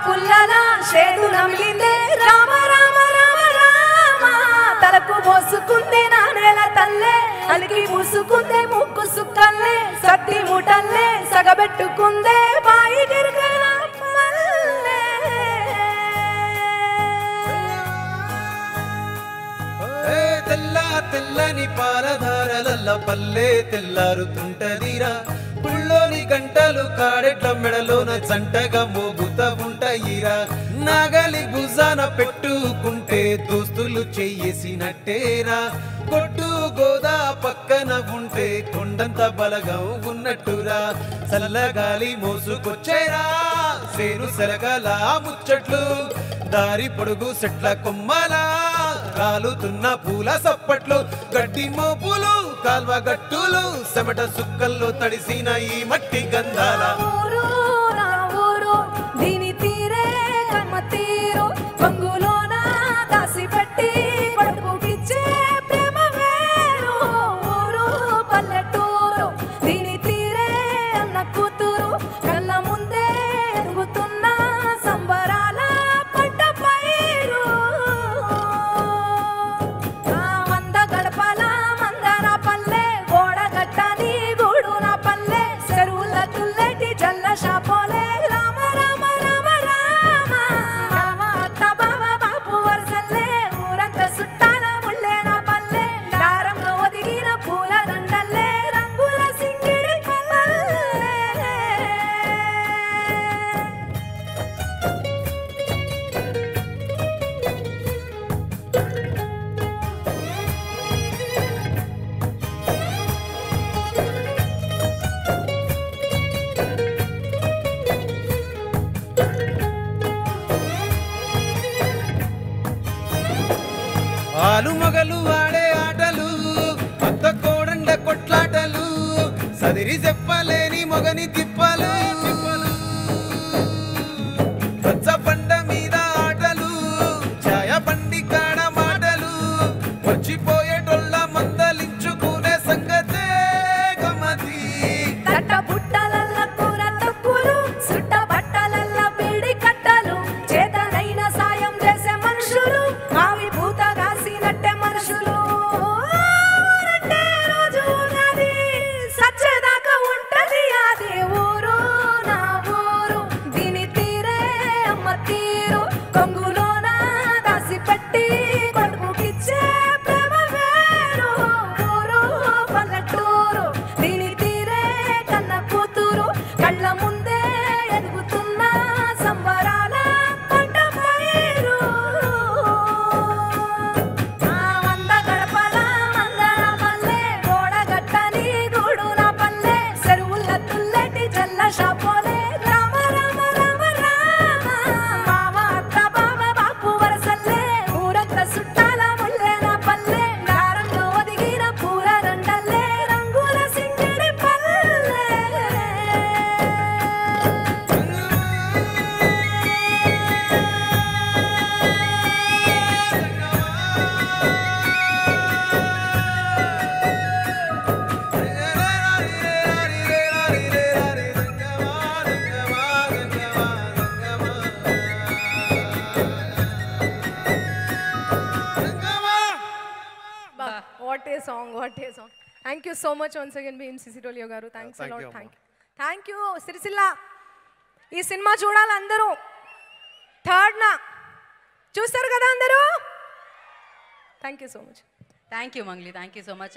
పుల్లల చేదు నమిలిందే రామ రామ రామ రామ తలకు మోసుకుందే నా నేల తల్లే అలికి మూసుకుందే ముక్కు సుక్కల్లే సత్తి ముటల్లే సగబెట్టుకుందే బాయి గిరిగల మల్లె. ఏ తెల్ల తెల్లని పాలధారలల్ల పల్లె తెల్లారుతుంటదిరా పుల్లోని గంటలు కాడెట్ల మెడలోన జంటగా మోగుతా ఉంటాయిరా నాగలి భుజాన పెట్టుకుంటే దోస్తులు చెయ్యేసినట్టేరా కొట్టు గోదా పక్కన ఉంటే కొండంత బలగం ఉన్నట్టురా చల్లగాలి మోసుకొచ్చేరా సేను సెలగల ముచ్చట్లు దారి పొడుగు సెట్ల కొమ్మలా కాలుతున్న పూల సప్పట్లు గడ్డి మోపులు కాల్వ గట్టులు చెమట సుక్కల్లో తడిసిన ఈ మట్టి గంధాల ఊరు నా ఊరు దీని తీరే కమ్మ తీరు పొంగులోన దాసి పెట్టి పడుపుకిచ్చే ప్రేమ వేరు ఊరు పల్లెటూరు దీని తీరే అన్న కూతురు కళ్ళ ముందే ఎదుగుతున్న సంబరాల పంట పైరు ఆ వంద గడపల మందర పల్లె గోడ గట్టని గూడు నా పల్లె చెరువుల తుల్లటి జల్ల షాపోలే రామ రామ రామ రామ రామ అత్త బావ బాపు వరసల్లే ఊరంతా సుట్టాల ముళ్ళే నా పల్లె దారంలో ఒదిగిన పూల దండల్లే రంగుల సింగిడి పల్లె ఆలు మొగలు ఆడే ఆటలు కొత్త కోడండ కొట్లాటలు సదిరి చెప్పలేని మొగని తిప్పలు పచ్చ పండ మీద ఆటలు ఛాయ బండి కాడ మాటలు వచ్చిపోయేటోళ్ళ మందలించుకునే సంగతే గమతి తట్ట బుట్టలల్ల కూర తక్కువలు సుట్ట బట్టలల్ల పీడి కట్టలు చేతనైన సాయం చేసే మనుషులు మావి పూత కాసినట్టే మనుషులు ఊరంటే రోజు ఉన్నది సచ్చేదాకా ఉంటది అది ఊరు నా ఊరు దీని తీరే అమ్మ తీరు కొంగులోన దాసి పెట్టి కొడుకుకిచ్చే ప్రేమ వేరు ఊరు పల్లెటూరు దీని తీరే కన్న కూతురు కళ్ళ ముందే ఎదుగుతున్న సంబరాల పంట పైరు ఆ వంద గడపల మందర పల్లె గోడ గట్టని గూడు నా పల్లె చెరువుల తుల్లటి జల్ల షాపోలే రామ రామ రామ రామ మామ అత్త బావ బాపు వరసల్లే ఊరంతా సుట్టాల ముల్లే నా పల్లె దారంలో ఒదిగిన పూల దండల్లే రంగుల సింగిడి పల్లె what a song what a song thank you so much once again Bheem సిసిటోలియో garu thanks thank a lot you, thank you thank you Sircilla ఈ సినిమా చూడాలి అందరూ థర్డ్న చూస్తారు కదా అందరూ thank you so much thank you Mangli thank you so much